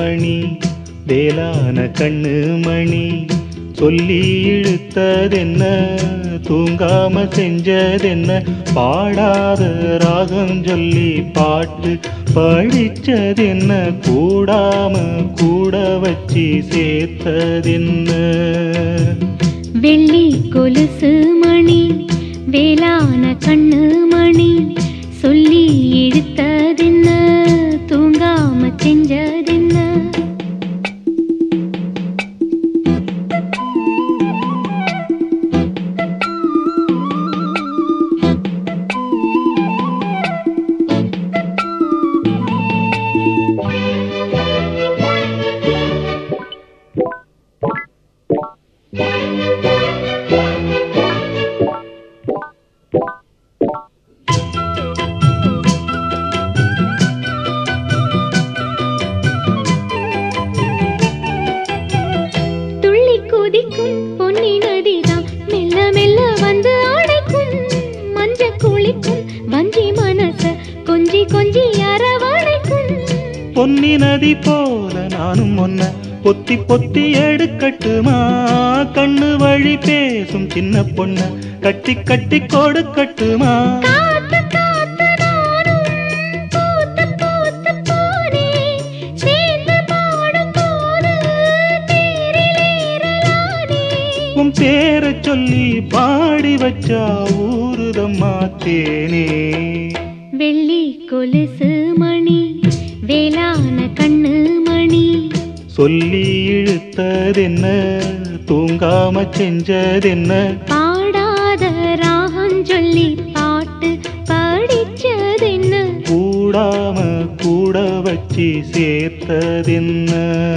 மணி வேளான கண்ணு மணி சொல்லி இழுத்ததென்ன தூங்காம செஞ்சதென்ன பாடாத ராகம் சொல்லி பாட்டு படிச்சதென்ன கூடாம கூட வச்சு சேர்த்ததென்ன வெள்ளி கொலுசு மணி வேளான கண்ணு மணி சொல்லி இழுத்ததென்ன தூங்காம செஞ்சதென்ன துள்ளி குதிக்கும் பொன்னி நதிதான் மெல்ல மெல்ல வந்து அடைக்கும் மஞ்ச குளிக்கும் வஞ்சி மனச கொஞ்சி கொஞ்சி அரவணைக்கும் பொன்னி நதி போல நானும் ஒன்ன பொத்தி பொத்தி எடுக்கட்டுமா கண்ணு வழி பேசும் சின்ன பொண்ண கட்டி கட்டி கொடுக்கட்டுமா காத்து காத்து நானும் பூத்து பூத்து போனேன் சேர்ந்து பாடும் போது தேரிலேறலானே உன் பேரை சொல்லி பாடி வச்சா ஊருதம்மா தேனே வெள்ளி கொலுசு மணி வேளான கண்ணு மணி சொல்லி இழுத்ததென்ன தூங்காம செஞ்சதென்ன பாடாத ராகம் சொல்லி பாட்டு படிச்சதென்ன கூடாம கூட வச்சு சேர்த்ததென்ன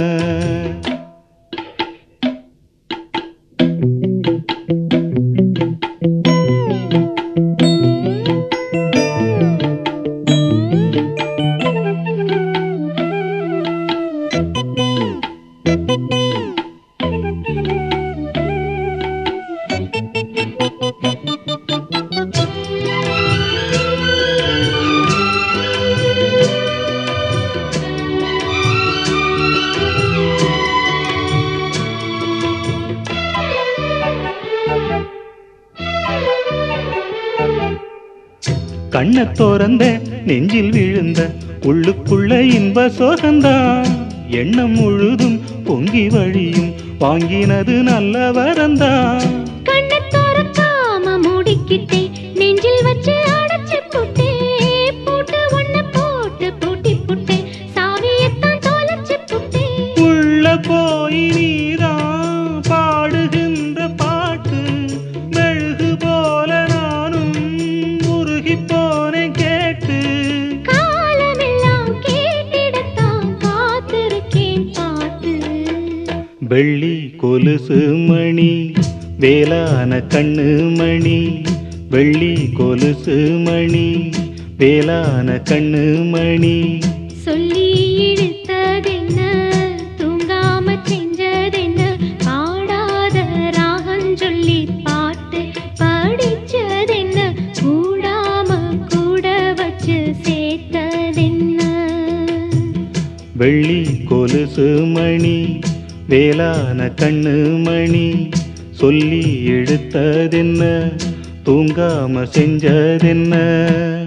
கண்ண திறந்த நெஞ்சில் விழுந்த உள்ளுக்குள்ள இன்ப சோகந்தான் எண்ணம் முழுதும் பொங்கி வழியும் வாங்கினது நல்ல வரந்தான் கண்ணை திறக்காம மூடிக்கிட்டேன் நெஞ்சில் வச்சு அடைச்சு புட்டேன் பூட்டு ஒண்ணு போட்டு பூட்டி புட்டேன் சாவியத்தான் தொலைச்சு புட்டேன் உள்ள போய் நீதான் பாடுகின்ற பாட்டு மெழுகு போல நானும் உருகி போனேன் கேட்டு காலமெல்லாம் கேட்டிடத்தான் காத்திருக்கேன் பாட்டு வெள்ளி கொலுசு மணி வேளான கண்ணு மணி வெள்ளி கொலுசு மணி வேளான கண்ணு மணி சொல்லி இழுத்ததென்ன தூங்காம செஞ்சதென்ன பாடாத ராகம் சொல்லி பாட்டு படிச்சதென்ன கூடாம கூட வச்சு சேர்த்ததென்ன வெள்ளி கொலுசு மணி வேளான கண்ணு மணி சொல்லி எடுத்ததென்ன தூங்காம செஞ்சதென்ன